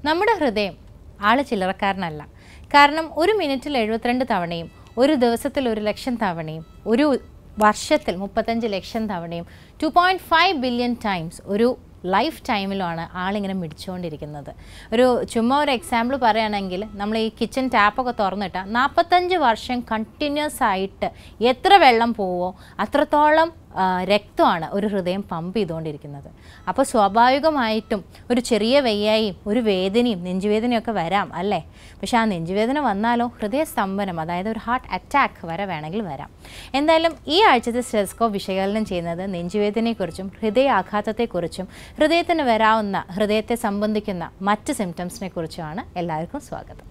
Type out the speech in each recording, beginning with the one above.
നമ്മുടെ ഹൃദയം ആള് ചില്ലറക്കാരനല്ല കാരണം ഒരു മിനിറ്റിൽ എഴുപത്തിരണ്ട് തവണയും ഒരു ദിവസത്തിൽ ഒരു ലക്ഷം തവണയും ഒരു വർഷത്തിൽ മുപ്പത്തഞ്ച് ലക്ഷം തവണയും two point five billion times ഒരു ലൈഫ് ടൈമിലുമാണ് ആളിങ്ങനെ മിടിച്ചുകൊണ്ടിരിക്കുന്നത് ഒരു ചുമ്മാ ഒരു എക്സാമ്പിൾ പറയുകയാണെങ്കിൽ നമ്മൾ ഈ കിച്ചൺ ടാപ്പൊക്കെ തുറന്നിട്ടാൽ നാൽപ്പത്തഞ്ച് വർഷം കണ്ടിന്യൂസ് ആയിട്ട് എത്ര വെള്ളം പോവോ അത്രത്തോളം ആ, രക്തമാണ് ഒരു ഹൃദയം പമ്പ് ചെയ്തുകൊണ്ടിരിക്കുന്നത് അപ്പോൾ സ്വാഭാവികമായിട്ടും ഒരു ചെറിയ വെയ്യായും ഒരു വേദനയും നെഞ്ചുവേദനയൊക്കെ വരാം അല്ലേ പക്ഷേ ആ നെഞ്ചുവേദന വന്നാലോ ഹൃദയസ്തംഭനം അതായത് ഒരു ഹാർട്ട് അറ്റാക്ക് വരെ വേണമെങ്കിൽ വരാം എന്തായാലും ഈ ആഴ്ചത്തെ സ്റ്റെസ്കോപ്പ് വിശകലനം ചെയ്യുന്നത് നെഞ്ചുവേദനയെക്കുറിച്ചും ഹൃദയാഘാതത്തെക്കുറിച്ചും ഹൃദയത്തിന് വരാവുന്ന ഹൃദയത്തെ സംബന്ധിക്കുന്ന മറ്റ് സിംറ്റംസിനെ കുറിച്ചുമാണ് എല്ലാവർക്കും സ്വാഗതം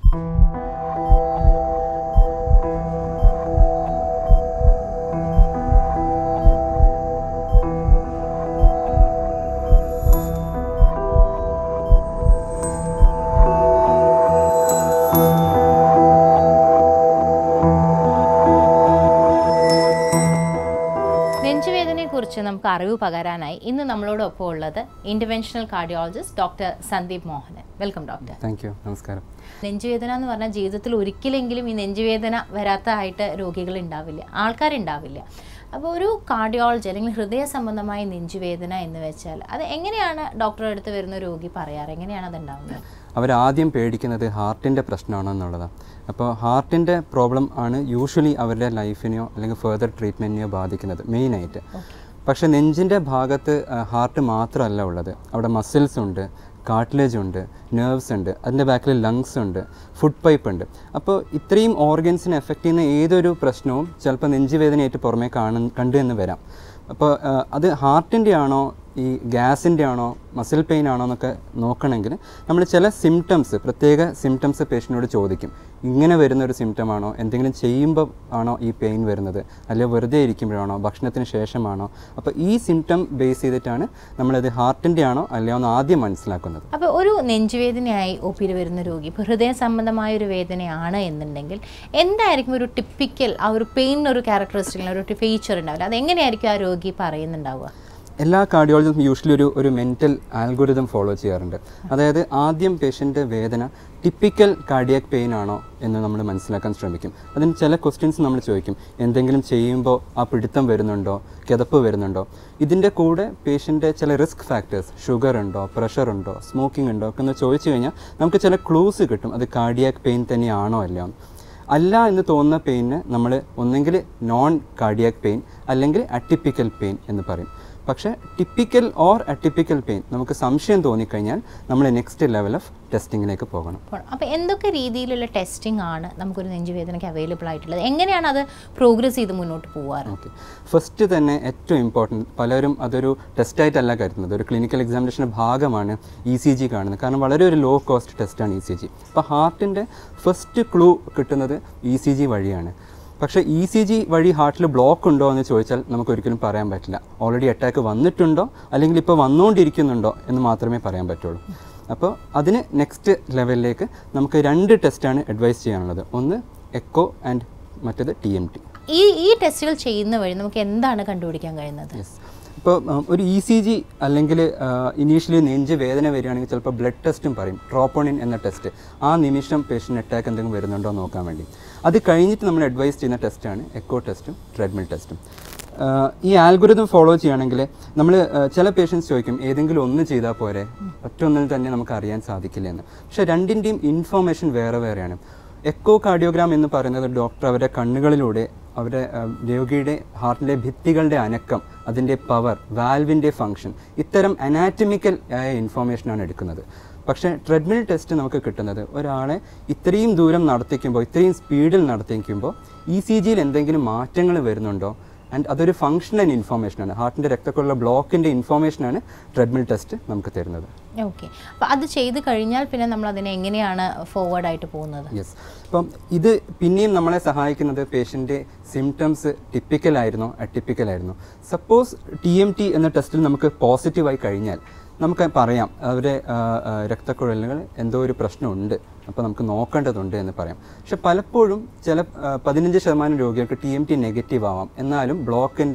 നെഞ്ചുവേദനയെക്കുറിച്ച് നമുക്ക് അറിവ് പകരാനായി ഇന്ന് നമ്മളോടൊപ്പം ഉള്ളത് interventional cardiologist doctor Sandeep Mohanan welcome doctor thank you നമസ്കാരം നെഞ്ചുവേദന എന്ന് പറഞ്ഞാൽ ജീവിതത്തിൽ ഒരിക്കലെങ്കിലും ഈ നെഞ്ചുവേദന വരാത്തതായിട്ട് രോഗികൾ ഉണ്ടാവില്ല ആൾക്കാരുണ്ടാവില്ല അപ്പോൾ ഒരു കാർഡിയോളജി അല്ലെങ്കിൽ ഹൃദയ സംബന്ധമായ നെഞ്ചുവേദന എന്ന് വെച്ചാൽ അത് എങ്ങനെയാണ് ഡോക്ടറെ അടുത്ത് വരുന്ന രോഗി പറയാറ് എങ്ങനെയാണ് അത് ഉണ്ടാവുന്നത് അവരാദ്യം പേടിക്കുന്നത് ഹാർട്ടിൻ്റെ പ്രശ്നമാണോ എന്നുള്ളതാണ് അപ്പോൾ ഹാർട്ടിൻ്റെ പ്രോബ്ലം ആണ് യൂഷ്വലി അവരുടെ ലൈഫിനെയോ അല്ലെങ്കിൽ ഫെർദർ ട്രീറ്റ്മെൻറ്റിനെയോ ബാധിക്കുന്നത് മെയിനായിട്ട് പക്ഷേ നെഞ്ചിൻ്റെ ഭാഗത്ത് ഹാർട്ട് മാത്രമല്ല ഉള്ളത് അവിടെ മസിൽസ് ഉണ്ട് കാർട്ടിലേജ് ഉണ്ട് നെർവ്സ് ഉണ്ട് അതിൻ്റെ ബാക്കിൽ ലങ്സ് ഉണ്ട് ഫുഡ് പൈപ്പ് ഉണ്ട് അപ്പോൾ ഇത്രയും ഓർഗൻസിനെ എഫക്റ്റ് ചെയ്യുന്ന ഏതൊരു പ്രശ്നവും ചിലപ്പോൾ നെഞ്ചുവേദനയായിട്ട് പുറമേ കാണു കണ്ടു എന്ന് വരാം അപ്പോൾ ആ, അത് ഹാർട്ടിൻ്റെ ആണോ ഈ ഗ്യാസിൻ്റെ ആണോ മസിൽ പെയിൻ ആണോ എന്നൊക്കെ നോക്കണമെങ്കിൽ നമ്മൾ ചില സിംറ്റംസ് പ്രത്യേക സിംറ്റംസ് പേഷ്യനോട് ചോദിക്കും ഇങ്ങനെ വരുന്ന ഒരു സിംറ്റം ആണോ എന്തെങ്കിലും ചെയ്യുമ്പോൾ ആണോ ഈ പെയിൻ വരുന്നത് അല്ലെങ്കിൽ വെറുതെ ഇരിക്കുമ്പോഴാണോ ഭക്ഷണത്തിന് ശേഷമാണോ അപ്പോൾ ഈ സിംറ്റം ബേസ് ചെയ്തിട്ടാണ് നമ്മളത് ഹാർട്ടിൻ്റെ ആണോ അല്ലയോ എന്ന് ആദ്യം മനസ്സിലാക്കുന്നത് അപ്പോൾ ഒരു നെഞ്ചുവേദനയായി ഒ പിയിൽ വരുന്ന രോഗി ഇപ്പോൾ ഹൃദയ സംബന്ധമായ ഒരു വേദനയാണ് എന്നുണ്ടെങ്കിൽ എന്തായിരിക്കും ഒരു ടിപ്പിക്കൽ ആ ഒരു പെയിനിന് ഒരു ക്യാരക്ടറിസ്റ്റിക് ഒരു ഫീച്ചർ ഉണ്ടാവില്ല അത് എങ്ങനെയായിരിക്കും ആ രോഗി പറയുന്നുണ്ടാവുക എല്ലാ കാർഡിയോളജിസ്റ്റും യൂഷ്വലി ഒരു ഒരു മെൻറ്റൽ ആൽഗോരിതം ഫോളോ ചെയ്യാറുണ്ട് അതായത് ആദ്യം പേഷ്യൻ്റെ വേദന ടിപ്പിക്കൽ കാർഡിയാക് പെയിൻ ആണോ എന്ന് നമ്മൾ മനസ്സിലാക്കാൻ ശ്രമിക്കും അതിന് ചില ക്വസ്റ്റ്യൻസ് നമ്മൾ ചോദിക്കും എന്തെങ്കിലും ചെയ്യുമ്പോൾ ആ പിടുത്തം വരുന്നുണ്ടോ കിതപ്പ് വരുന്നുണ്ടോ ഇതിൻ്റെ കൂടെ പേഷ്യൻ്റെ ചില റിസ്ക് ഫാക്ടേഴ്സ് ഷുഗർ ഉണ്ടോ പ്രഷർ ഉണ്ടോ സ്മോക്കിംഗ് ഉണ്ടോ ഒക്കെ ഒന്ന് ചോദിച്ചു കഴിഞ്ഞാൽ നമുക്ക് ചില ക്ലൂസ് കിട്ടും അത് കാർഡിയാക് പെയിൻ തന്നെയാണോ അല്ലയോ എന്ന്. അല്ല എന്ന് തോന്നുന്ന പെയിന് നമ്മൾ ഒന്നെങ്കിൽ നോൺ കാർഡിയാക് പെയിൻ അല്ലെങ്കിൽ അട്ടിപ്പിക്കൽ പെയിൻ എന്ന് പറയും പക്ഷേ ടിപ്പിക്കൽ ഓർ അട്ടിപ്പിക്കൽ പെയിൻ നമുക്ക് സംശയം തോന്നിക്കഴിഞ്ഞാൽ നമ്മൾ നെക്സ്റ്റ് ലെവൽ ഓഫ് ടെസ്റ്റിങ്ങിലേക്ക് പോകണം അപ്പോൾ എന്തൊക്കെ രീതിയിലുള്ള ടെസ്റ്റിംഗ് ആണ് നമുക്കൊരു നെഞ്ചുവേദനയ്ക്ക് അവൈലബിൾ ആയിട്ടുള്ളത് എങ്ങനെയാണ് അത് പ്രോഗ്രസ് ചെയ്ത് മുന്നോട്ട് പോവാറ് ഓക്കെ ഫസ്റ്റ് തന്നെ ഏറ്റവും ഇമ്പോർട്ടൻറ്റ് പലരും അതൊരു ടെസ്റ്റായിട്ടല്ല കരുതുന്നത് ഒരു ക്ലിനിക്കൽ എക്സാമിനേഷൻ്റെ ഭാഗമാണ് ഇ സി ജി കാണുന്നത് കാരണം വളരെ ഒരു ലോ കോസ്റ്റ് ടെസ്റ്റാണ് ഇ സി ജി അപ്പോൾ ഹാർട്ടിൻ്റെ ഫസ്റ്റ് ക്ലൂ കിട്ടുന്നത് ഇ സി ജി വഴിയാണ് പക്ഷേ ഇ സി ജി വഴി ഹാർട്ടിൽ ബ്ലോക്ക് ഉണ്ടോ എന്ന് ചോദിച്ചാൽ നമുക്ക് ഒരിക്കലും പറയാൻ പറ്റില്ല ഓൾറെഡി അറ്റാക്ക് വന്നിട്ടുണ്ടോ അല്ലെങ്കിൽ ഇപ്പോൾ വന്നുകൊണ്ടിരിക്കുന്നുണ്ടോ എന്ന് മാത്രമേ പറയാൻ പറ്റുള്ളൂ അപ്പോൾ അതിന് നെക്സ്റ്റ് ലെവലിലേക്ക് നമുക്ക് രണ്ട് ടെസ്റ്റാണ് അഡ്വൈസ് ചെയ്യാനുള്ളത് ഒന്ന് എക്കോ ആൻഡ് മറ്റേത് ടി എം ടി ഈ ഈ ടെസ്റ്റുകൾ ചെയ്യുന്ന വഴി നമുക്ക് എന്താണ് കണ്ടുപിടിക്കാൻ കഴിയുന്നത് യെസ് ഇപ്പോൾ ഒരു ഇ സി ജി അല്ലെങ്കിൽ ഇനീഷ്യലി നെഞ്ച് വേദന വരികയാണെങ്കിൽ ചിലപ്പോൾ ബ്ലഡ് ടെസ്റ്റും പറയും ട്രോപ്പോണിൻ എന്ന ടെസ്റ്റ് ആ നിമിഷം പേഷ്യൻ്റ് അറ്റാക്ക് എന്തെങ്കിലും വരുന്നുണ്ടോ എന്ന് നോക്കാൻ വേണ്ടി അത് കഴിഞ്ഞിട്ട് നമ്മൾ അഡ്വൈസ് ചെയ്യുന്ന ടെസ്റ്റാണ് എക്കോ ടെസ്റ്റും ട്രെഡ്മിൽ ടെസ്റ്റും ആഹ് ഈ ആൽഗോരിതം ഫോളോ ചെയ്യുകയാണെങ്കിൽ നമ്മൾ ചില പേഷ്യൻസ് ചോദിക്കും ഏതെങ്കിലും ഒന്ന് ചെയ്താൽ പോരെ ഒറ്റൊന്നിൽ തന്നെ നമുക്ക് അറിയാൻ സാധിക്കില്ല എന്ന് പക്ഷേ രണ്ടിൻ്റെയും ഇൻഫോർമേഷൻ വേറെ വേറെയാണ് എക്കോ കാർഡിയോഗ്രാം എന്ന് പറയുന്നത് ഡോക്ടർ അവരുടെ കണ്ണുകളിലൂടെ അവരുടെ ആ, രോഗിയുടെ ഹാർട്ടിലെ ഭിത്തികളുടെ അനക്കം അതിൻ്റെ പവർ വാൽവിൻ്റെ ഫങ്ഷൻ ഇത്തരം അനാറ്റമിക്കൽ ആയ ഇൻഫോർമേഷനാണ് എടുക്കുന്നത് പക്ഷേ ട്രെഡ്മിൽ ടെസ്റ്റ് നമുക്ക് കിട്ടുന്നത് ഒരാളെ ഇത്രയും ദൂരം നടത്തിക്കുമ്പോൾ ഇത്രയും സ്പീഡിൽ നടത്തിക്കുമ്പോൾ ഇ സി ജിയിൽ എന്തെങ്കിലും മാറ്റങ്ങൾ വരുന്നുണ്ടോ ആൻഡ് അതൊരു ഫങ്ഷണൽ ഇൻഫോർമേഷനാണ് ഹാർട്ടിൻ്റെ രക്തക്കുള്ള ബ്ലോക്കിൻ്റെ ഇൻഫോർമേഷനാണ് ട്രെഡ്മിൽ ടെസ്റ്റ് നമുക്ക് തരുന്നത് ഓക്കെ അപ്പോൾ അത് ചെയ്ത് കഴിഞ്ഞാൽ പിന്നെ നമ്മൾ അതിനെ എങ്ങനെയാണ് ഫോർവേഡ് ആയിട്ട് പോകുന്നത് യെസ് അപ്പം ഇത് പിന്നെയും നമ്മളെ സഹായിക്കുന്നത് പേഷ്യൻ്റെ സിംറ്റംസ് ടിപ്പിക്കൽ ആയിരുന്നോ അട്ടിപ്പിക്കൽ ആയിരുന്നോ സപ്പോസ് ടി എം ടി എന്ന ടെസ്റ്റിൽ നമുക്ക് പോസിറ്റീവായി കഴിഞ്ഞാൽ നമുക്ക് പറയാം അവരുടെ ആ, ആ, രക്തക്കുഴലുകൾ എന്തോ ഒരു പ്രശ്നമുണ്ട് അപ്പോൾ നമുക്ക് നോക്കേണ്ടതുണ്ട് എന്ന് പറയാം പക്ഷെ പലപ്പോഴും ചില ആ, പതിനഞ്ച് ശതമാനം രോഗികൾക്ക് ടി എം ടി നെഗറ്റീവ് ആവാം എന്നാലും ബ്ലോക്കിൻ്റെ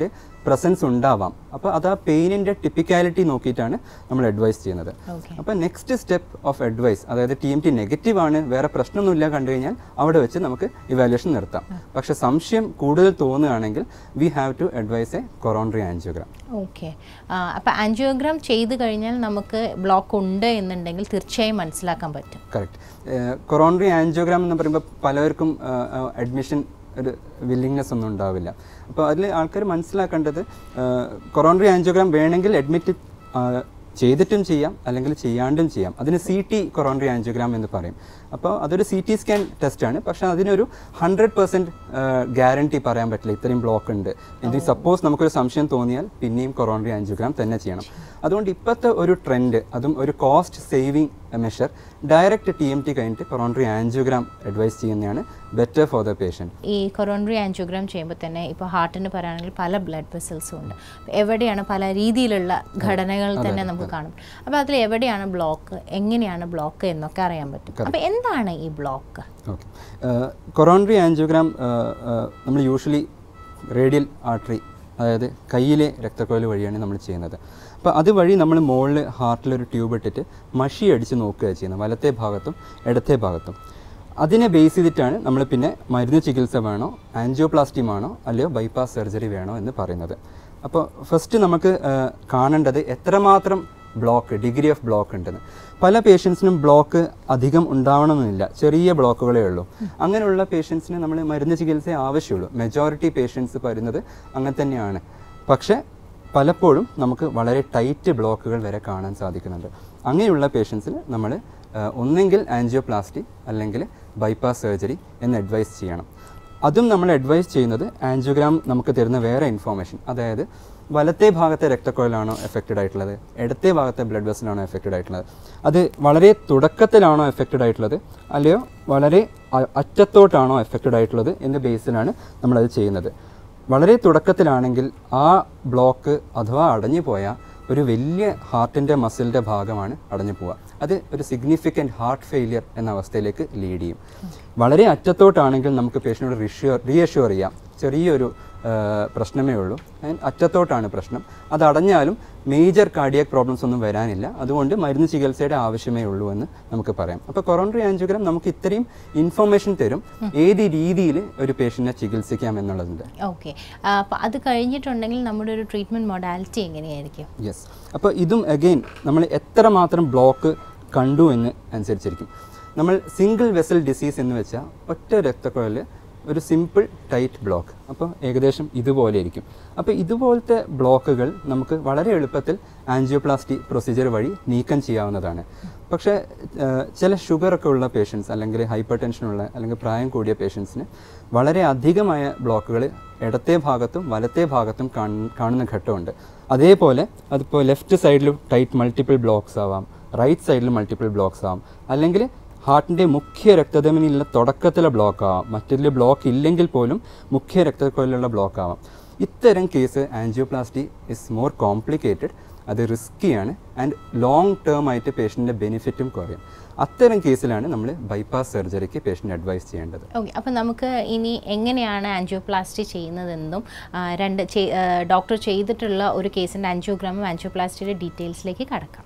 പ്രസൻസ് ഉണ്ടാവാം അപ്പോൾ അത് ആ പെയിനിൻ്റെ ടിപ്പിക്കാലിറ്റി നോക്കിയിട്ടാണ് നമ്മൾ അഡ്വൈസ് ചെയ്യുന്നത് ഓക്കെ അപ്പോൾ നെക്സ്റ്റ് സ്റ്റെപ്പ് ഓഫ് അഡ്വൈസ് അതായത് ടി എം ടി നെഗറ്റീവ് ആണ് വേറെ പ്രശ്നമൊന്നുമില്ല കണ്ടു കഴിഞ്ഞാൽ അവിടെ വെച്ച് നമുക്ക് ഇവാലുവേഷൻ നിർത്താം പക്ഷെ സംശയം കൂടുതൽ തോന്നുകയാണെങ്കിൽ we have to advise a coronary angiogram okay അപ്പോൾ ആൻജിയോഗ്രാം ചെയ്ത് കഴിഞ്ഞാൽ നമുക്ക് ബ്ലോക്ക് ഉണ്ട് എന്നുണ്ടെങ്കിൽ തീർച്ചയായും മനസ്സിലാക്കാൻ പറ്റും കറക്റ്റ് കൊറോണറി ആൻജിയോഗ്രാം എന്ന് പറയുമ്പോൾ പലർക്കും അഡ്മിഷൻ ഒരു വില്ലിങ്നെസ് ഒന്നും ഉണ്ടാവില്ല അപ്പോൾ അതിൽ ആൾക്കാർ മനസ്സിലാക്കേണ്ടത് കൊറോണറി ആൻജിയോഗ്രാം വേണമെങ്കിൽ അഡ്മിറ്റ് ചെയ്തിട്ടും ചെയ്യാം അല്ലെങ്കിൽ ചെയ്യാണ്ടും ചെയ്യാം അതിന് സി ടി കൊറോണറി ആൻജിയോഗ്രാം എന്ന് പറയും അപ്പോൾ അതൊരു സി ടി സ്കാൻ ടെസ്റ്റാണ് പക്ഷേ അതിനൊരു ഹൺഡ്രഡ് പെർസെൻറ്റ് ഗ്യാരണ്ടി പറയാൻ പറ്റില്ല ഇത്രയും ബ്ലോക്ക് ഉണ്ട് എന്തെങ്കിലും സപ്പോസ് നമുക്കൊരു സംശയം തോന്നിയാൽ പിന്നെയും കൊറോണറി ആൻജിയോഗ്രാം തന്നെ ചെയ്യണം അതുകൊണ്ട് ഇപ്പോഴത്തെ ഒരു ട്രെൻഡ് അതും ഒരു cost saving measure direct T M T കഴിഞ്ഞിട്ട് കൊറോണറി ആൻജിയോഗ്രാം അഡ്വൈസ് ചെയ്യുന്നതാണ് ബെറ്റർ ഫോർ ദ പേഷ്യൻറ്റ് ഈ കൊറോണറി ആൻജിയോഗ്രാം ചെയ്യുമ്പോൾ തന്നെ ഇപ്പോൾ ഹാർട്ടിന് പറയുകയാണെങ്കിൽ പല ബ്ലഡ് വെസൽസും ഉണ്ട് എവിടെയാണ് പല രീതിയിലുള്ള ഘടനകൾ തന്നെ നമുക്ക് കാണും അപ്പോൾ അതിൽ എവിടെയാണ് ബ്ലോക്ക് എങ്ങനെയാണ് ബ്ലോക്ക് എന്നൊക്കെ അറിയാൻ പറ്റും അപ്പോൾ എന്താണ് ഈ ബ്ലോക്ക് ഓക്കെ കൊറോണറി ആൻജിയോഗ്രാം നമ്മൾ യൂഷ്വലി റേഡിയൽ ആർട്ടറി അതായത് കയ്യിലെ രക്തക്കൊഴൽ വഴിയാണ് നമ്മൾ ചെയ്യുന്നത് അപ്പോൾ അതുവഴി നമ്മൾ മുകളിൽ ഹാർട്ടിലൊരു ട്യൂബ് ഇട്ടിട്ട് മഷി അടിച്ച് നോക്കുക ചെയ്യുന്നത് വലത്തെ ഭാഗത്തും ഇടത്തെ ഭാഗത്തും അതിനെ ബേസ് ചെയ്തിട്ടാണ് നമ്മൾ പിന്നെ മരുന്ന് ചികിത്സ വേണോ ആൻജിയോപ്ലാസ്റ്റി വേണോ അല്ലയോ ബൈപ്പാസ് സർജറി വേണോ എന്ന് പറയുന്നത് അപ്പോൾ ഫസ്റ്റ് നമുക്ക് ആ, കാണേണ്ടത് എത്രമാത്രം ബ്ലോക്ക് ഡിഗ്രി ഓഫ് ബ്ലോക്ക് ഉണ്ടെന്ന് പല പേഷ്യൻസിനും ബ്ലോക്ക് അധികം ഉണ്ടാവണമെന്നില്ല ചെറിയ ബ്ലോക്കുകളേ ഉള്ളൂ അങ്ങനെയുള്ള പേഷ്യൻസിന് നമ്മൾ മരുന്ന് ചികിത്സ ആവശ്യമുള്ളൂ മെജോറിറ്റി പേഷ്യൻസ് വരുന്നത് അങ്ങനെ തന്നെയാണ് പക്ഷേ പലപ്പോഴും നമുക്ക് വളരെ ടൈറ്റ് ബ്ലോക്കുകൾ വരെ കാണാൻ സാധിക്കുന്നുണ്ട് അങ്ങനെയുള്ള പേഷ്യൻസിൽ നമ്മൾ ഒന്നെങ്കിൽ ആൻജിയോപ്ലാസ്റ്റി അല്ലെങ്കിൽ ബൈപ്പാസ് സർജറി എന്ന് അഡ്വൈസ് ചെയ്യണം അതും നമ്മൾ അഡ്വൈസ് ചെയ്യുന്നത് ആൻജിയോഗ്രാം നമുക്ക് തരുന്ന വേറെ ഇൻഫോർമേഷൻ അതായത് വലത്തെ ഭാഗത്തെ രക്തക്കുഴലാണോ എഫക്റ്റഡ് ആയിട്ടുള്ളത് ഇടത്തെ ഭാഗത്തെ ബ്ലഡ് വെസലാണോ എഫക്റ്റഡ് ആയിട്ടുള്ളത് അത് വളരെ തുടക്കത്തിലാണോ എഫക്റ്റഡ് ആയിട്ടുള്ളത് അല്ലയോ വളരെ അ- അറ്റത്തോട്ടാണോ എഫക്റ്റഡ് ആയിട്ടുള്ളത് എന്ന ബേസിലാണ് നമ്മളത് ചെയ്യുന്നത് വളരെ തുടക്കത്തിലാണെങ്കിൽ ആ ബ്ലോക്ക് അഥവാ അടഞ്ഞു പോയാൽ ഒരു വലിയ ഹാർട്ടിൻ്റെ മസിലിൻ്റെ ഭാഗമാണ് അടഞ്ഞു പോവുക അത് ഒരു സിഗ്നിഫിക്കൻറ്റ് ഹാർട്ട് ഫെയിലിയർ എന്ന അവസ്ഥയിലേക്ക് ലീഡ് ചെയ്യും വളരെ അറ്റത്തോട്ടാണെങ്കിൽ നമുക്ക് പേഷ്യനോട് റിഷ്യൂർ റീഅഷ്യൂർ ചെയ്യാം ചെറിയൊരു ആ, പ്രശ്നമേ ഉള്ളൂ And അറ്റത്തോട്ടാണ് പ്രശ്നം അത് അടഞ്ഞാലും മേജർ കാർഡിയാക് പ്രോബ്ലംസ് ഒന്നും വരാനില്ല അതുകൊണ്ട് മരുന്ന് ചികിത്സയുടെ ആവശ്യമേ ഉള്ളൂ എന്ന് നമുക്ക് പറയാം അപ്പോൾ കൊറോണറി ആൻജിയോഗ്രാം നമുക്ക് ഇത്രയും ഇൻഫർമേഷൻ തരും ഏത് രീതിയിൽ ഒരു പേഷ്യൻറ്റിനെ ചികിത്സിക്കാം എന്നുള്ളതിൻ്റെ ഓക്കെ അപ്പോൾ അത് കഴിഞ്ഞിട്ടുണ്ടെങ്കിൽ നമ്മുടെ ഒരു ട്രീറ്റ്മെൻറ്റ് മൊഡാലിറ്റി എങ്ങനെയായിരിക്കും യെസ് അപ്പോൾ ഇതും അഗെയിൻ നമ്മൾ എത്രമാത്രം ബ്ലോക്ക് കണ്ടു എന്ന് അനുസരിച്ചിരിക്കും നമ്മൾ സിംഗിൾ വെസൽ ഡിസീസ് എന്ന് വെച്ചാൽ ഒറ്റ രക്തക്കുഴൽ ഒരു സിമ്പിൾ ടൈറ്റ് ബ്ലോക്ക് അപ്പോൾ ഏകദേശം ഇതുപോലെ ഇരിക്കും അപ്പോൾ ഇതുപോലത്തെ ബ്ലോക്കുകൾ നമുക്ക് വളരെ എളുപ്പത്തിൽ ആൻജിയോപ്ലാസ്റ്റി പ്രൊസീജിയർ വഴി നീക്കം ചെയ്യാവുന്നതാണ് പക്ഷേ ഏഹ്, ചില ഷുഗറൊക്കെ ഉള്ള പേഷ്യൻസ് അല്ലെങ്കിൽ ഹൈപ്പർ ടെൻഷനുള്ള അല്ലെങ്കിൽ പ്രായം കൂടിയ പേഷ്യൻസിന് വളരെ അധികമായ ബ്ലോക്കുകൾ ഇടത്തെ ഭാഗത്തും വലത്തെ ഭാഗത്തും കാണു- കാണുന്ന ഘട്ടമുണ്ട് അതേപോലെ അതിപ്പോൾ ലെഫ്റ്റ് സൈഡിൽ ടൈറ്റ് മൾട്ടിപ്പിൾ ബ്ലോക്സ് ആവാം റൈറ്റ് സൈഡിൽ മൾട്ടിപ്പിൾ ബ്ലോക്സ് ആവാം അല്ലെങ്കിൽ ഹാർട്ടിൻ്റെ മുഖ്യ രക്തധമനിയിലുള്ള തുടക്കത്തിലെ ബ്ലോക്ക് ആവാം മറ്റൊരു ബ്ലോക്ക് ഇല്ലെങ്കിൽ പോലും മുഖ്യ രക്തക്കൊയിലുള്ള ബ്ലോക്ക് ആവാം ഇത്തരം case angioplasty is more complicated അത് റിസ്ക്കിയാണ് ആൻഡ് ലോങ് ടേം ആയിട്ട് പേഷ്യൻ്റെ ബെനിഫിറ്റും കുറയും അത്തരം കേസിലാണ് നമ്മൾ ബൈപ്പാസ് സർജറിക്ക് പേഷ്യൻ്റ് അഡ്വൈസ് ചെയ്യേണ്ടത് ഓക്കെ അപ്പോൾ നമുക്ക് ഇനി എങ്ങനെയാണ് ആൻജിയോപ്ലാസ്റ്റി ചെയ്യുന്നതെന്നും ആ, രണ്ട് ഡോക്ടർ ചെയ്തിട്ടുള്ള ഒരു കേസിൻ്റെ ആൻജിയോഗ്രാമും ആൻജിയോപ്ലാസ്റ്റിയുടെ ഡീറ്റെയിൽസിലേക്ക് കടക്കാം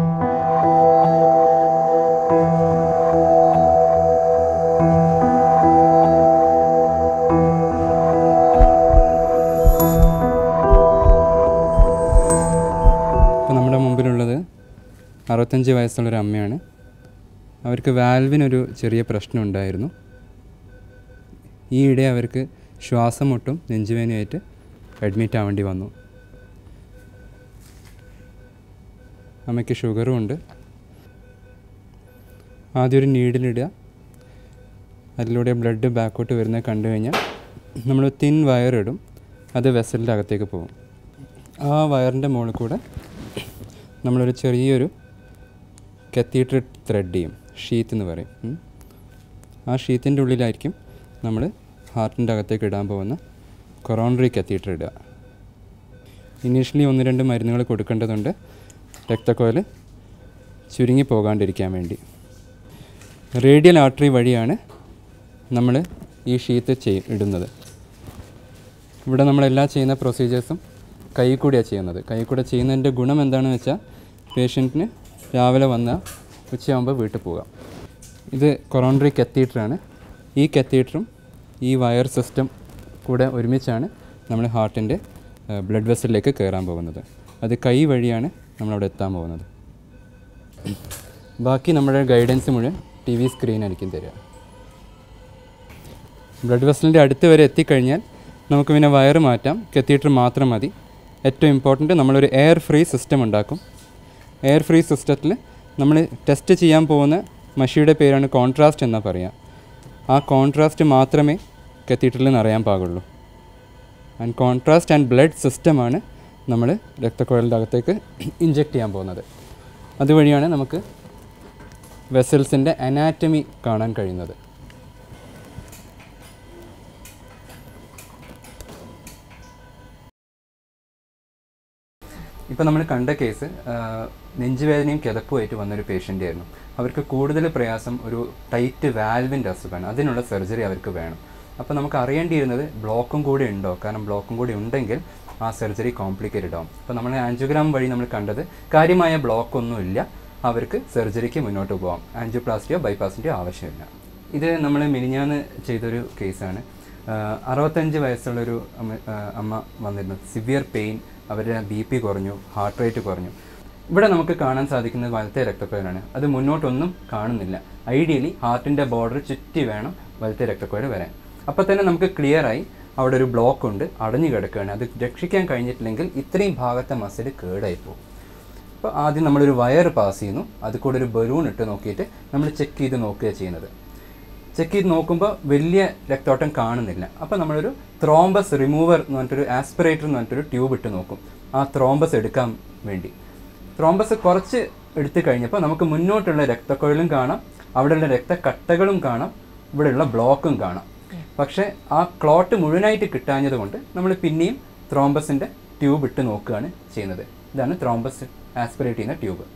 ഇപ്പോൾ നമ്മുടെ മുമ്പിലുള്ളത് അറുപത്തഞ്ച് വയസ്സുള്ളൊരു അമ്മയാണ് അവർക്ക് വാൽവിനൊരു ചെറിയ പ്രശ്നം ഉണ്ടായിരുന്നു ഈയിടെ അവർക്ക് ശ്വാസം മുട്ടും നെഞ്ചുവേനയായിട്ട് അഡ്മിറ്റ് ആവേണ്ടി വന്നു അമ്മയ്ക്ക് ഷുഗറും ഉണ്ട് ആദ്യം ഒരു നീഡിലിടുക അതിലൂടെ ബ്ലഡ് ബാക്കോട്ട് വരുന്നത് കണ്ടു കഴിഞ്ഞാൽ നമ്മൾ തിൻ വയർ ഇടും അത് വെസലിൻ്റെ അകത്തേക്ക് പോകും ആ വയറിൻ്റെ മുകളിൽ കൂടെ നമ്മളൊരു ചെറിയൊരു കത്തീഡ്രൽ ത്രെഡ് ചെയ്യും ഷീത്ത് എന്ന് പറയും ഉം. ആ ഷീത്തിൻ്റെ ഉള്ളിലായിരിക്കും നമ്മൾ ഹാർട്ടിൻ്റെ അകത്തേക്ക് ഇടാൻ പോകുന്ന കൊറോണറി കത്തീഡ്രൽ ഇടുക ഇനീഷ്യലി ഒന്ന് രണ്ട് മരുന്നുകൾ കൊടുക്കേണ്ടതുണ്ട് രക്തക്കോല് ചുരുങ്ങി പോകാണ്ടിരിക്കാൻ വേണ്ടി റേഡിയൽ ആർട്ടറി വഴിയാണ് നമ്മൾ ഈ ഷീത്ത് ചെയ് ഇടുന്നത് ഇവിടെ നമ്മളെല്ലാ ചെയ്യുന്ന പ്രൊസീജിയേഴ്സും കൈ കൂടിയാണ് ചെയ്യുന്നത് കൈ കൂടെ ചെയ്യുന്നതിൻ്റെ ഗുണം എന്താണെന്ന് വെച്ചാൽ പേഷ്യൻറ്റിന് രാവിലെ വന്നാൽ ഉച്ചയാകുമ്പോൾ വീട്ടിൽ പോകാം ഇത് കൊറോണറി കത്തീറ്ററാണ് ഈ കത്തീറ്ററും ഈ വയർ സിസ്റ്റം കൂടെ ഒരുമിച്ചാണ് നമ്മൾ ഹാർട്ടിൻ്റെ ബ്ലഡ് വെസലിലേക്ക് കയറാൻ പോകുന്നത് അത് കൈ വഴിയാണ് നമ്മളവിടെ എത്താൻ പോകുന്നത് ബാക്കി നമ്മുടെ ഗൈഡൻസ് മുഴുവൻ ടി വി സ്ക്രീനായിരിക്കും തരിക ബ്ലഡ് വെസലിൻ്റെ അടുത്ത് വരെ എത്തിക്കഴിഞ്ഞാൽ നമുക്ക് പിന്നെ വയറ് മാറ്റാം കത്തീറ്റർ മാത്രം മതി ഏറ്റവും ഇമ്പോർട്ടൻറ്റ് നമ്മളൊരു എയർ ഫ്രീ സിസ്റ്റം ഉണ്ടാക്കും എയർ ഫ്രീ സിസ്റ്റത്തിൽ നമ്മൾ ടെസ്റ്റ് ചെയ്യാൻ പോകുന്ന മഷിയുടെ പേരാണ് കോൺട്രാസ്റ്റ് എന്നാ പറയുക ആ കോൺട്രാസ്റ്റ് മാത്രമേ കത്തീറ്ററിൽ നിറയാൻ പാകുള്ളൂ ആൻഡ് കോൺട്രാസ്റ്റ് ആൻഡ് ബ്ലഡ് സിസ്റ്റമാണ് നമ്മൾ രക്തക്കുഴലിൻ്റെ അകത്തേക്ക് ഇഞ്ചെക്ട് ചെയ്യാൻ പോകുന്നത് അതുവഴിയാണ് നമുക്ക് വെസൽസിൻ്റെ അനാറ്റമി കാണാൻ കഴിയുന്നത് ഇപ്പോൾ നമ്മൾ കണ്ട കേസ് നെഞ്ചുവേദനയും കിതപ്പുമായിട്ട് വന്നൊരു പേഷ്യൻ്റ് ആയിരുന്നു അവർക്ക് കൂടുതൽ പ്രയാസം ഒരു ടൈറ്റ് വാൽവിൻ്റെ അസുഖമാണ് അതിനുള്ള സർജറി അവർക്ക് വേണം അപ്പോൾ നമുക്ക് അറിയേണ്ടിയിരുന്നത് ബ്ലോക്കും കൂടി ഉണ്ടോ കാരണം ബ്ലോക്കും കൂടി ഉണ്ടെങ്കിൽ ആ സർജറി കോംപ്ലിക്കേറ്റഡ് ആവും അപ്പോൾ നമ്മൾ ആൻജിയോഗ്രാം വഴി നമ്മൾ കണ്ടത് കാര്യമായ ബ്ലോക്ക് ഒന്നും ഇല്ല അവർക്ക് സർജറിക്ക് മുന്നോട്ട് പോകാം ആൻജിയോപ്ലാസ്റ്റിയോ ബൈപ്പാസിൻ്റെയോ ആവശ്യമില്ല ഇത് നമ്മൾ മിനിഞ്ഞാന്ന് ചെയ്തൊരു കേസാണ് ആഹ് അറുപത്തഞ്ച് വയസ്സുള്ളൊരു അമ്മ ആഹ് അമ്മ വന്നിരുന്നു സിവിയർ പെയിൻ അവരുടെ ബി പി കുറഞ്ഞു ഹാർട്ട് റേറ്റ് കുറഞ്ഞു ഇവിടെ നമുക്ക് കാണാൻ സാധിക്കുന്നത് വലത്തെ രക്തക്കുഴലാണ് അത് മുന്നോട്ടൊന്നും കാണുന്നില്ല ഐഡിയലി ഹാർട്ടിൻ്റെ ബോർഡർ ചുറ്റി വേണം വലത്തെ രക്തക്കുഴൽ വരാൻ അപ്പോൾ തന്നെ നമുക്ക് ക്ലിയർ ആയി അവിടെ ഒരു ബ്ലോക്ക് ഉണ്ട് അടഞ്ഞു കിടക്കുകയാണ് അത് രക്ഷിക്കാൻ കഴിഞ്ഞിട്ടില്ലെങ്കിൽ ഇത്രയും ഭാഗത്തെ മസിൽ കേടായി പോകും അപ്പോൾ ആദ്യം നമ്മളൊരു വയർ പാസ് ചെയ്യുന്നു അത് കൂടെ ഒരു ബലൂൺ ഇട്ട് നോക്കിയിട്ട് നമ്മൾ ചെക്ക് ചെയ്ത് നോക്കുക ചെയ്യുന്നത് ചെക്ക് ചെയ്ത് നോക്കുമ്പോൾ വലിയ രക്തോട്ടം കാണുന്നില്ല അപ്പോൾ നമ്മളൊരു ത്രോംബസ് റിമൂവർ എന്ന് പറഞ്ഞിട്ടൊരു ആസ്പിറേറ്റർ എന്ന് പറഞ്ഞിട്ടൊരു ട്യൂബ് ഇട്ട് നോക്കും ആ ത്രോംബസ് എടുക്കാൻ വേണ്ടി ത്രോംബസ് കുറച്ച് എടുത്തു കഴിഞ്ഞപ്പോൾ നമുക്ക് മുന്നോട്ടുള്ള രക്തക്കൊഴലും കാണാം അവിടെയുള്ള രക്തക്കട്ടകളും കാണാം ഇവിടെയുള്ള ബ്ലോക്കും കാണാം പക്ഷേ ആ ക്ലോട്ട് മുഴുവനായിട്ട് കിട്ടാഞ്ഞത് കൊണ്ട് നമ്മൾ പിന്നെയും ത്രോംബസിൻ്റെ ട്യൂബ് ഇട്ട് നോക്കുകയാണ് ചെയ്യുന്നത് ഇതാണ് ത്രോംബസ് ആസ്പിറേറ്റ് ചെയ്യുന്ന ട്യൂബ്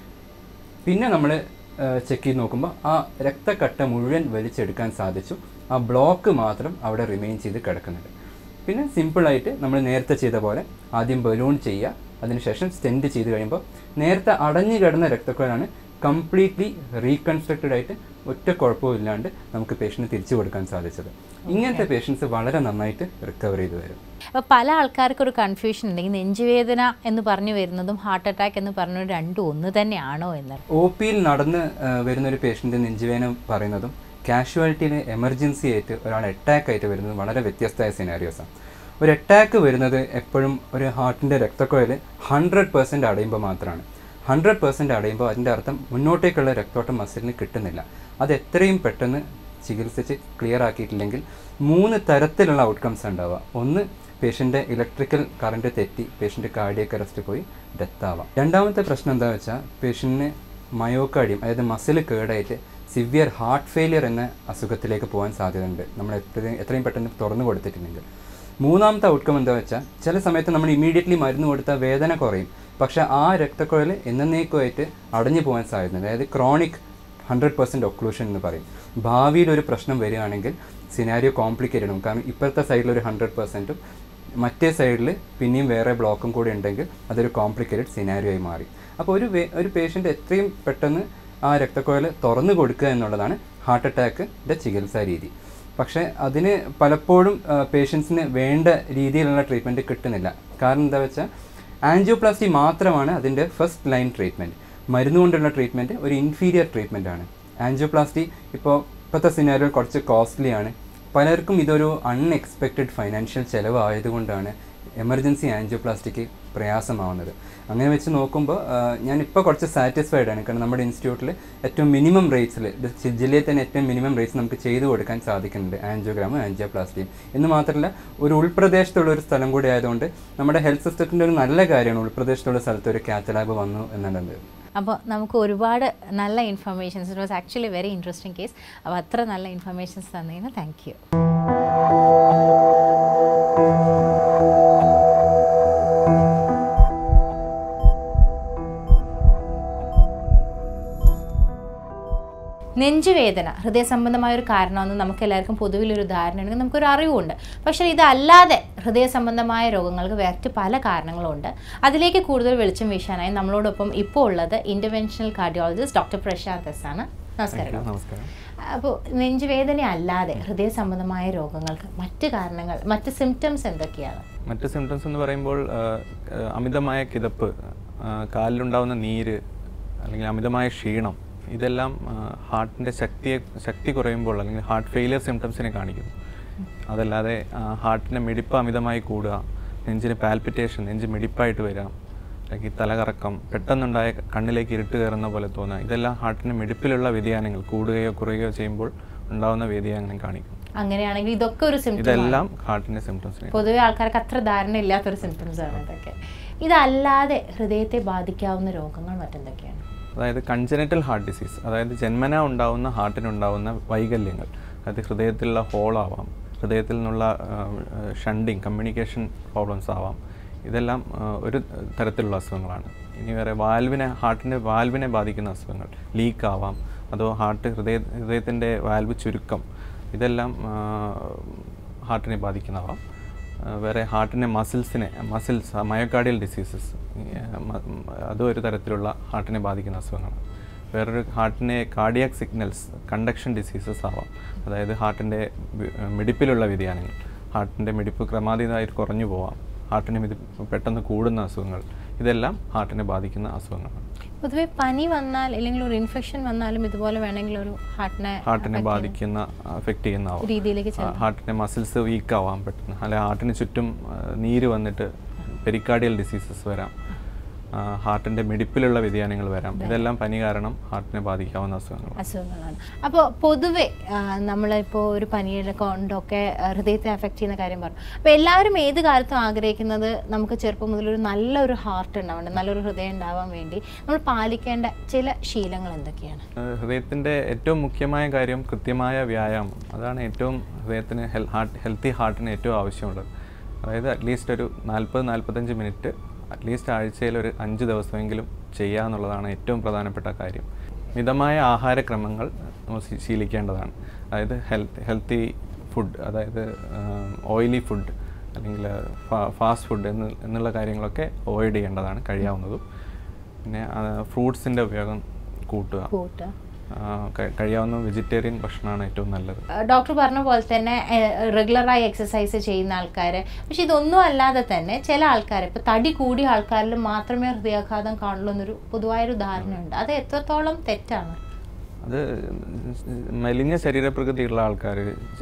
പിന്നെ നമ്മൾ ചെക്ക് ചെയ്ത് നോക്കുമ്പോൾ ആ രക്തക്കട്ട മുഴുവൻ വലിച്ചെടുക്കാൻ സാധിച്ചു ആ ബ്ലോക്ക് മാത്രം അവിടെ റിമെയിൻ ചെയ്ത് കിടക്കുന്നുണ്ട് പിന്നെ സിമ്പിളായിട്ട് നമ്മൾ നേരത്തെ ചെയ്ത പോലെ ആദ്യം ബലൂൺ ചെയ്യുക അതിനുശേഷം സ്റ്റെൻഡ് ചെയ്ത് കഴിയുമ്പോൾ നേരത്തെ അടഞ്ഞു കിടന്ന രക്തക്കുഴലാണ് കംപ്ലീറ്റ്ലി റീകൺസ്ട്രക്റ്റഡ് ആയിട്ട് ഒറ്റ കുഴപ്പവും ഇല്ലാണ്ട് നമുക്ക് പേഷ്യൻറ്റ് തിരിച്ചു കൊടുക്കാൻ സാധിച്ചത് ഇങ്ങനത്തെ പേഷ്യൻസ് വളരെ നന്നായിട്ട് റിക്കവർ ചെയ്ത് വരും അപ്പോൾ പല ആൾക്കാർക്കും ഒരു കൺഫ്യൂഷൻ ഉണ്ട് ഈ നെഞ്ചുവേദന എന്ന് പറഞ്ഞു വരുന്നതും ഹാർട്ട് അറ്റാക്ക് എന്ന് പറഞ്ഞു രണ്ടും ഒന്ന് തന്നെയാണോ എന്ന് ഒ പിയിൽ നടന്ന് ആ, വരുന്നൊരു പേഷ്യൻ്റ് നെഞ്ചുവേദന പറയുന്നതും കാഷ്വാലിറ്റിയിൽ എമർജൻസി ആയിട്ട് ഒരാൾ അറ്റാക്ക് ആയിട്ട് വരുന്നതും വളരെ വ്യത്യസ്തമായ സിനാരിയോസാണ് ഒരു അറ്റാക്ക് വരുന്നത് എപ്പോഴും ഒരു ഹാർട്ടിൻ്റെ രക്തക്കുഴൽ ഹൺഡ്രഡ് പെർസെൻറ്റ് അടയുമ്പോൾ മാത്രമാണ് ഹൺഡ്രഡ് പെർസെൻറ്റ് അടയുമ്പോൾ അതിൻ്റെ അർത്ഥം മുന്നോട്ടേക്കുള്ള രക്തോട്ടം മസിലിന് കിട്ടുന്നില്ല അത് എത്രയും പെട്ടെന്ന് ചികിത്സിച്ച് ക്ലിയർ ആക്കിയിട്ടില്ലെങ്കിൽ മൂന്ന് തരത്തിലുള്ള ഔട്ട്കംസ് ഉണ്ടാവുക ഒന്ന് പേഷ്യൻ്റെ ഇലക്ട്രിക്കൽ കറണ്ട് തെറ്റി പേഷ്യൻ്റ് കാർഡിയക്ക് അറസ്റ്റ് പോയി ഡെത്ത് ആവാം രണ്ടാമത്തെ പ്രശ്നം എന്താ വെച്ചാൽ പേഷ്യൻറ്റിന് മയോക്കാർഡിയം അതായത് മസിൽ കേടായിട്ട് സിവിയർ ഹാർട്ട് ഫെയിലിയർ എന്ന അസുഖത്തിലേക്ക് പോകാൻ സാധ്യതയുണ്ട് നമ്മൾ എത്രയും എത്രയും പെട്ടെന്ന് തുറന്നു കൊടുത്തിട്ടുണ്ടെങ്കിൽ മൂന്നാമത്തെ ഔട്ട്കം എന്താ വെച്ചാൽ ചില സമയത്ത് നമ്മൾ ഇമീഡിയറ്റ്ലി മരുന്ന് കൊടുത്താൽ വേദന കുറയും പക്ഷേ ആ രക്തക്കുഴൽ എന്നേക്കുമായിട്ട് അടഞ്ഞു പോകാൻ സാധ്യതയുണ്ട് അതായത് ക്രോണിക് ഹൺഡ്രഡ് പെർസെൻറ്റ് ഒക്ലൂഷൻ എന്ന് പറയും ഭാവിയിൽ ഒരു പ്രശ്നം വരികയാണെങ്കിൽ സിനാരിയോ കോംപ്ലിക്കേറ്റഡ് ആവും കാരണം ഇപ്പോഴത്തെ സൈഡിൽ ഒരു ഹൺഡ്രഡ് പെർസെൻറ്റും മറ്റേ സൈഡിൽ പിന്നെയും വേറെ ബ്ലോക്കും കൂടി ഉണ്ടെങ്കിൽ അതൊരു കോംപ്ലിക്കേറ്റഡ് സിനാരിയോ ആയി മാറി അപ്പോൾ ഒരു വേ- ഒരു പേഷ്യൻ്റ് എത്രയും പെട്ടെന്ന് ആ രക്തക്കുഴൽ തുറന്നു കൊടുക്കുക എന്നുള്ളതാണ് ഹാർട്ട് അറ്റാക്കിൻ്റെ ചികിത്സാ രീതി പക്ഷേ അതിന് പലപ്പോഴും പേഷ്യൻസിന് വേണ്ട രീതിയിലുള്ള ട്രീറ്റ്മെൻറ്റ് കിട്ടുന്നില്ല കാരണം എന്താ വെച്ചാൽ ആൻജിയോപ്ലാസ്റ്റി മാത്രമാണ് അതിൻ്റെ ഫസ്റ്റ് ലൈൻ ട്രീറ്റ്മെൻറ്റ് മരുന്ന് കൊണ്ടുള്ള ട്രീറ്റ്മെൻറ്റ് ഒരു ഇൻഫീരിയർ ട്രീറ്റ്മെൻ്റ് ആണ് ആൻജിയോപ്ലാസ്റ്റി ഇപ്പോൾ ഇപ്പോഴത്തെ സിനാരിയോ കുറച്ച് കോസ്റ്റ്ലി ആണ് പലർക്കും ഇതൊരു അൺഎക്സ്പെക്റ്റഡ് ഫൈനാൻഷ്യൽ ചിലവ് ആയതുകൊണ്ടാണ് എമർജൻസി ആൻജിയോപ്ലാസ്റ്റിക്ക് പ്രയാസമാവുന്നത് അങ്ങനെ വെച്ച് നോക്കുമ്പോൾ ഞാനിപ്പോൾ കുറച്ച് സാറ്റിസ്ഫൈഡ് ആണ് കാരണം നമ്മുടെ ഇൻസ്റ്റിറ്റ്യൂട്ടിൽ ഏറ്റവും മിനിമം റേറ്റ്സിൽ ജില്ലയിൽ തന്നെ ഏറ്റവും മിനിമം റേറ്റ്സ് നമുക്ക് ചെയ്തു കൊടുക്കാൻ സാധിക്കുന്നുണ്ട് ആൻജിയോഗ്രാമും ആൻജിയോപ്ലാസ്റ്റിയും എന്ന് മാത്രമല്ല ഒരു ഉൾപ്രദേശത്തുള്ള ഒരു സ്ഥലം കൂടി ആയതുകൊണ്ട് നമ്മുടെ ഹെൽത്ത് സിസ്റ്റത്തിൻ്റെ ഒരു നല്ല കാര്യമാണ് ഉൾപ്രദേശത്തുള്ള സ്ഥലത്ത് ഒരു കാത്ത് ലാബ് വന്നു എന്നുള്ളത് അപ്പോൾ നമുക്ക് ഒരുപാട് നല്ല informations it was actually very interesting case അപ്പോൾ അത്ര നല്ല ഇൻഫർമേഷൻസ് തന്നതിന് താങ്ക് യു നെഞ്ച് നെഞ്ചുവേദന ഹൃദയ സംബന്ധമായ ഒരു കാരണമെന്ന് നമുക്ക് എല്ലാവർക്കും പൊതുവിലൊരു ധാരണയുണ്ടെങ്കിൽ നമുക്കൊരു അറിവുണ്ട് പക്ഷേ ഇതല്ലാതെ ഹൃദയ സംബന്ധമായ രോഗങ്ങൾക്ക് വേറെ പല കാരണങ്ങളുണ്ട് അതിലേക്ക് കൂടുതൽ വെളിച്ചം വീശാനായി നമ്മളോടൊപ്പം ഇപ്പോൾ ഉള്ളത് interventional cardiologist doctor Prashanth S ആണ് നമസ്കാരം ഡോക്ടർ. നമസ്കാരം അപ്പോൾ നെഞ്ചുവേദന അല്ലാതെ ഹൃദയ സംബന്ധമായ രോഗങ്ങൾക്ക് മറ്റ് കാരണങ്ങൾ മറ്റ് സിംറ്റംസ് എന്തൊക്കെയാണ് മറ്റ് സിംറ്റംസ് എന്ന് പറയുമ്പോൾ ആ, ആ, അമിതമായ കിതപ്പ് ആ, കാലിലുണ്ടാവുന്ന നീര് അല്ലെങ്കിൽ അമിതമായ ക്ഷീണം ഇതെല്ലാം ഹാർട്ടിൻ്റെ ശക്തിയെ ശക്തി കുറയുമ്പോൾ അല്ലെങ്കിൽ ഹാർട്ട് ഫെയിലിയർ സിംറ്റംസിനെ കാണിക്കുന്നു അതല്ലാതെ ഹാർട്ടിൻ്റെ മിടിപ്പ് അമിതമായി കൂടുക നെഞ്ചിന് പാൽപിറ്റേഷൻ നെഞ്ച് മിടിപ്പായിട്ട് വരാം അല്ലെങ്കിൽ തലകറക്കം പെട്ടെന്നുണ്ടായ കണ്ണിലേക്ക് ഇരുട്ട് കയറുന്ന പോലെ തോന്നുക ഇതെല്ലാം ഹാർട്ടിൻ്റെ മിടിപ്പിലുള്ള വ്യതിയാനങ്ങൾ കൂടുകയോ കുറയുകയോ ചെയ്യുമ്പോൾ ഉണ്ടാവുന്ന വ്യതിയാനം കാണിക്കും അങ്ങനെയാണെങ്കിൽ ഇതൊക്കെ ഒരു സിംറ്റം ഇതെല്ലാം ഹാർട്ടിൻ്റെ സിംറ്റംസിനെ പൊതുവെ ആൾക്കാർക്ക് അത്ര ധാരണ ഇല്ലാത്തൊരു സിംറ്റംസ് ആണ് ഇതൊക്കെ ഇതല്ലാതെ ഹൃദയത്തെ ബാധിക്കാവുന്ന രോഗങ്ങൾ മറ്റെന്തൊക്കെയാണ് അതായത് കൺജനറ്റൽ ഹാർട്ട് ഡിസീസ് അതായത് ജന്മന ഉണ്ടാവുന്ന ഹാർട്ടിനുണ്ടാവുന്ന വൈകല്യങ്ങൾ അതായത് ഹൃദയത്തിലുള്ള ഹോളാവാം ഹൃദയത്തിൽ നിന്നുള്ള ഷണ്ടിങ് കമ്മ്യൂണിക്കേഷൻ പ്രോബ്ലംസ് ആവാം ഇതെല്ലാം ആ, ഒരു തരത്തിലുള്ള അസുഖങ്ങളാണ് ഇനി വേറെ വാൽവിനെ ഹാർട്ടിൻ്റെ വാൽവിനെ ബാധിക്കുന്ന അസുഖങ്ങൾ ലീക്ക് ആവാം അതോ ഹാർട്ട് ഹൃദയ ഹൃദയത്തിൻ്റെ വാൽവ് ചുരുക്കം ഇതെല്ലാം ആ, ഹാർട്ടിനെ ബാധിക്കുന്നതാവാം ആ, വേറെ ഹാർട്ടിൻ്റെ മസിൽസിനെ മസിൽസ് മയോകാർഡിയൽ ഡിസീസസ് അതും ഒരു തരത്തിലുള്ള ഹാർട്ടിനെ ബാധിക്കുന്ന അസുഖങ്ങളാണ് വേറൊരു ഹാർട്ടിനെ കാർഡിയാക് സിഗ്നൽസ് കണ്ടക്ഷൻ ഡിസീസസ് ആവാം അതായത് ഹാർട്ടിൻ്റെ മിടിപ്പിലുള്ള വ്യതിയാനങ്ങൾ ഹാർട്ടിൻ്റെ മിടിപ്പ് ക്രമാതീതമായിട്ട് കുറഞ്ഞു പോവാം ഹാർട്ടിന് മിടി പെട്ടെന്ന് കൂടുന്ന അസുഖങ്ങൾ ഇതെല്ലാം ഹാർട്ടിനെ ബാധിക്കുന്ന അസുഖങ്ങളാണ് പൊതുവെ പനി വന്നാൽ അല്ലെങ്കിൽ ഒരു ഇൻഫെക്ഷൻ വന്നാലും ഇതുപോലെ വേണമെങ്കിൽ ഒരു ഹാർട്ടിനെ ഹാർട്ടിനെ ബാധിക്കുന്ന അഫക്റ്റ് ചെയ്യുന്നതാവാം രീതിയിലേക്ക് ആ, ഹാർട്ടിൻ്റെ മസിൽസ് വീക്ക് ആവാം പെട്ടെന്ന് അല്ലെ ഹാർട്ടിന് ചുറ്റും ആ, നീര് വന്നിട്ട് പെരിക്കാർഡിയൽ ഡിസീസസ് വരാം ആ, ഹാർട്ടിൻ്റെ മിടിപ്പിലുള്ള വ്യതിയാനങ്ങൾ വരാം ഇതെല്ലാം പനി കാരണം ഹാർട്ടിനെ ബാധിക്കാവുന്ന അസുഖങ്ങളാണ് അസുഖങ്ങളാണ് അപ്പോൾ പൊതുവെ ആ, നമ്മളിപ്പോൾ ഒരു പനിയുടെ കൊണ്ടൊക്കെ ആ, ഹൃദയത്തെ അഫക്റ്റ് ചെയ്യുന്ന കാര്യം പറഞ്ഞു അപ്പോൾ എല്ലാവരും ഏത് കാലത്തും ആഗ്രഹിക്കുന്നത് നമുക്ക് ചെറുപ്പം മുതൽ ഒരു നല്ലൊരു ഹാർട്ട് ഉണ്ടാവേണ്ടത് നല്ലൊരു ഹൃദയം ഉണ്ടാവാൻ വേണ്ടി നമ്മൾ പാലിക്കേണ്ട ചില ശീലങ്ങൾ എന്തൊക്കെയാണ് ആ, ഹൃദയത്തിൻ്റെ ഏറ്റവും മുഖ്യമായ കാര്യം കൃത്യമായ വ്യായാമം അതാണ് ഏറ്റവും ഹൃദയത്തിന് ഹെൽ ഹാർട്ട് ഹെൽത്തി ഹാർട്ടിന് ഏറ്റവും ആവശ്യമുള്ളത് അതായത് അറ്റ്ലീസ്റ്റ് ഒരു നാൽപ്പത് നാൽപ്പത്തഞ്ച് മിനിറ്റ് അറ്റ്ലീസ്റ്റ് ആഴ്ചയിൽ ഒരു അഞ്ച് ദിവസമെങ്കിലും ചെയ്യുക എന്നുള്ളതാണ് ഏറ്റവും പ്രധാനപ്പെട്ട കാര്യം മിതമായ ആഹാരക്രമങ്ങൾ നമ്മൾ ശീ- ശീലിക്കേണ്ടതാണ് അതായത് ഹെൽത്ത് ഹെൽത്തി ഫുഡ് അതായത് ഓയിലി ഫുഡ് അല്ലെങ്കിൽ ഫാസ്റ്റ് ഫുഡ് എന്ന് എന്നുള്ള കാര്യങ്ങളൊക്കെ അവോയ്ഡ് ചെയ്യേണ്ടതാണ് കഴിയാവുന്നതും പിന്നെ ഫ്രൂട്ട്സിൻ്റെ ഉപയോഗം കൂട്ടുക കൂട്ട് ആ, കഴി- കഴിയാവുന്ന വെജിറ്റേറിയൻ ഭക്ഷണമാണ് ഏറ്റവും നല്ലത് ഡോക്ടർ പറഞ്ഞ പോലെ തന്നെ റെഗുലറായി എക്സസൈസ് ചെയ്യുന്ന ആൾക്കാർ പക്ഷെ ഇതൊന്നും അല്ലാതെ തന്നെ ചില ആൾക്കാർ ഇപ്പോൾ തടി കൂടിയ ആൾക്കാരിൽ മാത്രമേ ഹൃദയാഘാതം കാണുള്ളൂ എന്നൊരു പൊതുവായൊരു ധാരണയുണ്ട് അത് എത്രത്തോളം തെറ്റാണ് അത് മെലിഞ്ഞ ശരീരപ്രകൃതിയുള്ള ആൾക്കാർ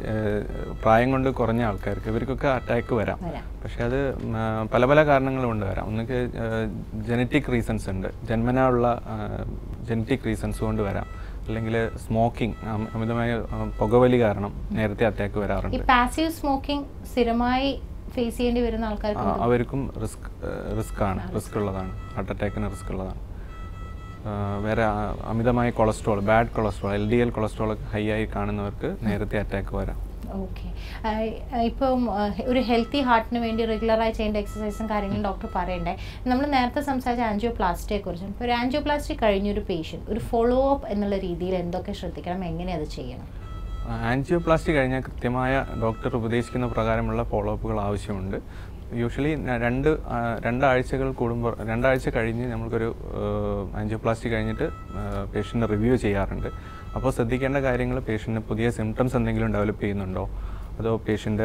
പ്രായം കൊണ്ട് കുറഞ്ഞ ആൾക്കാർക്ക് ഇവർക്കൊക്കെ അറ്റാക്ക് വരാം വരാം. പക്ഷെ അത് ഉം, ആ, പല പല കാരണങ്ങൾ കൊണ്ട് വരാം ഒന്നുകിൽ ജനറ്റിക് റീസൺസ് ഉണ്ട് ജന്മനാ ഉള്ള ജനറ്റിക് റീസൺസ് കൊണ്ട് വരാം അല്ലെങ്കിൽ സ്മോക്കിംഗ് അമിതമായ ആ, പുകവലി കാരണം നേരത്തെ അറ്റാക്ക് ഈ വരാറുണ്ട് പാസീവ് സ്മോക്കിംഗ് സ്ഥിരമായി ഫേസ് ചെയ്യേണ്ടി വരുന്ന ആൾക്കാർക്ക് ആ, അവർക്കും റിസ്ക് റിസ്ക് ആണ് റിസ്ക് ഉള്ളതാണ് ഹാർട്ട് അറ്റാക്കിന് റിസ്ക് ഉള്ളതാണ് ആ, വേറെ ആ, അമിതമായ cholesterol bad cholesterol L D L cholesterol high ആയി കാണുന്നവർക്ക് നേരത്തെ അറ്റാക്ക് വരാം ഓക്കെ ഇപ്പം ആ, ഒരു ഹെൽത്തി ഹാർട്ടിന് വേണ്ടി റെഗുലറായി ചെയ്യേണ്ട എക്സസൈസും കാര്യങ്ങളും ഡോക്ടർ പറയണ്ടേ നമ്മൾ നേരത്തെ സംസാരിച്ച ആൻജിയോപ്ലാസ്റ്റിയെ കുറിച്ച് ഇപ്പോൾ ഒരു ആൻജിയോപ്ലാസ്റ്റി കഴിഞ്ഞൊരു പേഷ്യൻറ്റ് ഒരു ഫോളോ അപ്പ് എന്നുള്ള രീതിയിൽ എന്തൊക്കെ ശ്രദ്ധിക്കണം എങ്ങനെ അത് ചെയ്യണം ആൻജിയോപ്ലാസ്റ്റി കഴിഞ്ഞാൽ കൃത്യമായ ഡോക്ടർ ഉപദേശിക്കുന്ന പ്രകാരമുള്ള ഫോളോ അപ്പുകൾ ആവശ്യമുണ്ട് യൂഷ്വലി രണ്ട് ആ, രണ്ടാഴ്ചകൾ കൂടുമ്പോൾ രണ്ടാഴ്ച കഴിഞ്ഞ് നമ്മൾക്കൊരു ആൻജിയോപ്ലാസ്റ്റി കഴിഞ്ഞിട്ട് പേഷ്യൻ്റ് റിവ്യൂ ചെയ്യാറുണ്ട് അപ്പോൾ ശ്രദ്ധിക്കേണ്ട കാര്യങ്ങൾ പേഷ്യൻറ്റിന് പുതിയ സിംറ്റംസ് എന്തെങ്കിലും ഡെവലപ്പ് ചെയ്യുന്നുണ്ടോ അതോ പേഷ്യൻ്റ്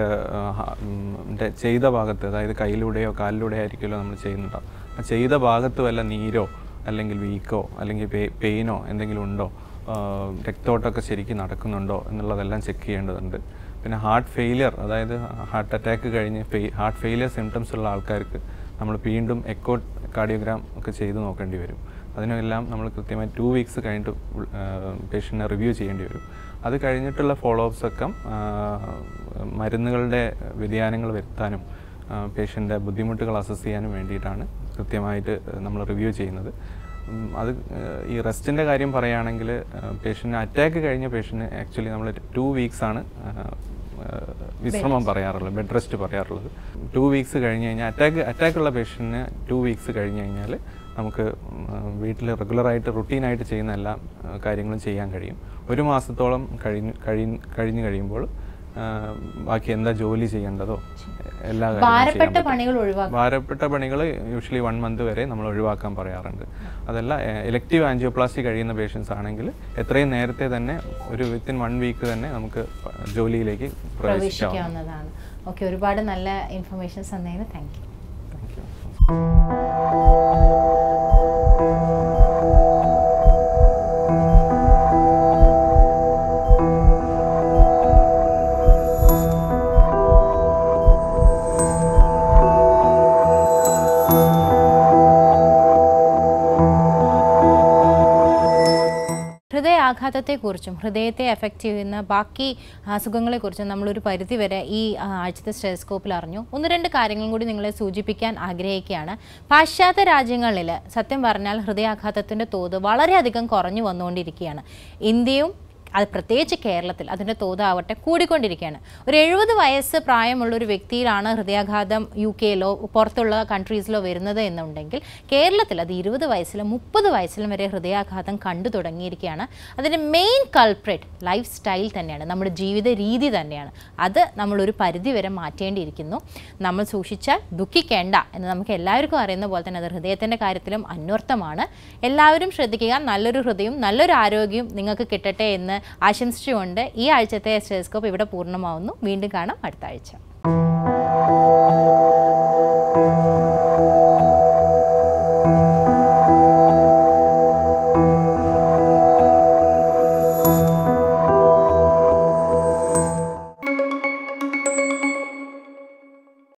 ചെയ്ത ഭാഗത്ത് അതായത് കയ്യിലൂടെയോ കാലിലൂടെയോ ആയിരിക്കുമല്ലോ നമ്മൾ ചെയ്യുന്നുണ്ടാവും ആ ചെയ്ത ഭാഗത്ത് വല്ല നീരോ അല്ലെങ്കിൽ വീക്കോ അല്ലെങ്കിൽ പെയിനോ എന്തെങ്കിലും ഉണ്ടോ ആഹ് രക്തോട്ടമൊക്കെ ശരിക്കും നടക്കുന്നുണ്ടോ എന്നുള്ളതെല്ലാം ചെക്ക് ചെയ്യേണ്ടതുണ്ട് പിന്നെ ഹാർട്ട് ഫെയിലിയർ അതായത് ഹാർട്ട് അറ്റാക്ക് കഴിഞ്ഞ് ഹാർട്ട് ഫെയിലിയർ സിംറ്റംസ് ഉള്ള ആൾക്കാർക്ക് നമ്മൾ വീണ്ടും എക്കോ കാർഡിയോഗ്രാം ഒക്കെ ചെയ്ത് നോക്കേണ്ടി വരും അതിനെല്ലാം നമ്മൾ കൃത്യമായി ടു വീക്സ് കഴിഞ്ഞിട്ട് പേഷ്യൻറ്റിനെ റിവ്യൂ ചെയ്യേണ്ടി വരും അത് കഴിഞ്ഞിട്ടുള്ള ഫോളോ അപ്സ് ഒക്കെ ആഹ് മരുന്നുകളുടെ വ്യതിയാനങ്ങൾ വരുത്താനും പേഷ്യൻ്റെ ബുദ്ധിമുട്ടുകൾ അസസ് ചെയ്യാനും വേണ്ടിയിട്ടാണ് കൃത്യമായിട്ട് നമ്മൾ റിവ്യൂ ചെയ്യുന്നത് ഉം, അത് ഏഹ്, ഈ റെസ്റ്റിൻ്റെ കാര്യം പറയുകയാണെങ്കിൽ പേഷ്യൻ്റ് അറ്റാക്ക് കഴിഞ്ഞ പേഷ്യൻ്റ് ആക്ച്വലി നമ്മൾ ടു വീക്സ് ആണ് ഏഹ്, ഏഹ്, വിശ്രമം പറയാറുള്ളത് ബെഡ് റെസ്റ്റ് പറയാറുള്ളത് ടു വീക്സ് കഴിഞ്ഞ് കഴിഞ്ഞാൽ അറ്റാക്ക് അറ്റാക്കുള്ള പേഷ്യൻറ്റിന് ടു വീക്സ് കഴിഞ്ഞ് കഴിഞ്ഞാൽ നമുക്ക് വീട്ടിൽ റെഗുലറായിട്ട് റുട്ടീനായിട്ട് ചെയ്യുന്ന എല്ലാ ആ, കാര്യങ്ങളും ചെയ്യാൻ കഴിയും ഒരു മാസത്തോളം കഴിഞ്ഞ് കഴി- കഴിഞ്ഞ് കഴിയുമ്പോൾ ആ, ബാക്കി എന്താ ജോലി ചെയ്യേണ്ടതോ എല്ലാ കാര്യങ്ങളും ചെയ്യാൻ ഭാരപ്പെട്ട പറ്റും. പണികൾ ഒഴിവാക്കുക ഭാരപ്പെട്ട പണികൾ യൂഷ്വലി വൺ മന്ത് വരെ നമ്മൾ ഒഴിവാക്കാൻ പറയാറുണ്ട് അതല്ല എലക്റ്റീവ് ആൻജിയോപ്ലാസ്റ്റി കഴിയുന്ന പേഷ്യൻസ് ആണെങ്കിൽ എത്രയും നേരത്തെ തന്നെ ഒരു വിത്തിൻ വൺ വീക്ക് തന്നെ നമുക്ക് ജോലിയിലേക്ക് പ്രവേശിക്കാം പ്രവേശിക്കാവുന്നതാണ് ഓക്കെ ഒരുപാട് നല്ല ഇൻഫർമേഷൻസ് തന്നതിന് താങ്ക് യു താങ്ക് യു ഹൃദയാഘാതത്തെക്കുറിച്ചും ഹൃദയത്തെ എഫക്റ്റ് ചെയ്യുന്ന ബാക്കി അസുഖങ്ങളെക്കുറിച്ചും നമ്മളൊരു പരിധിവരെ ഈ ആ, ആഴ്ചത്തെ സ്റ്റെസ്കോപ്പിൽ അറിഞ്ഞു ഒന്ന് രണ്ട് കാര്യങ്ങളും കൂടി നിങ്ങളെ സൂചിപ്പിക്കാൻ ആഗ്രഹിക്കുകയാണ് പാശ്ചാത്യ രാജ്യങ്ങളിൽ സത്യം പറഞ്ഞാൽ ഹൃദയാഘാതത്തിൻ്റെ തോത് വളരെയധികം കുറഞ്ഞു വന്നുകൊണ്ടിരിക്കുകയാണ് ഇന്ത്യയും അത് പ്രത്യേകിച്ച് കേരളത്തിൽ അതിൻ്റെ തോതാവട്ടെ കൂടിക്കൊണ്ടിരിക്കുകയാണ് ഒരു എഴുപത് വയസ്സ് പ്രായമുള്ള ഒരു വ്യക്തിയിലാണ് ഹൃദയാഘാതം യു കെയിലോ പുറത്തുള്ള കൺട്രീസിലോ വരുന്നത് എന്നുണ്ടെങ്കിൽ കേരളത്തിൽ അത് ഇരുപത് വയസ്സിലും മുപ്പത് വയസ്സിലും വരെ ഹൃദയാഘാതം കണ്ടു തുടങ്ങിയിരിക്കുകയാണ് അതിൻ്റെ മെയിൻ കൾപ്രേറ്റ് ലൈഫ് സ്റ്റൈൽ തന്നെയാണ് നമ്മുടെ ജീവിത രീതി തന്നെയാണ് അത് നമ്മളൊരു പരിധി വരെ മാറ്റേണ്ടിയിരിക്കുന്നു നമ്മൾ സൂക്ഷിച്ചാൽ ദുഃഖിക്കേണ്ട എന്ന് നമുക്ക് എല്ലാവർക്കും അറിയുന്ന പോലെ തന്നെ അത് ഹൃദയത്തിൻ്റെ കാര്യത്തിലും അന്വർത്ഥമാണ് എല്ലാവരും ശ്രദ്ധിക്കുക നല്ലൊരു ഹൃദയവും നല്ലൊരു ആരോഗ്യവും നിങ്ങൾക്ക് കിട്ടട്ടെ എന്ന് ആശംസിച്ചുകൊണ്ട് ഈ ആഴ്ചത്തെ സ്റ്റെസ്കോപ്പ് ഇവിടെ പൂർണ്ണമാവുന്നു വീണ്ടും കാണാം അടുത്ത ആഴ്ച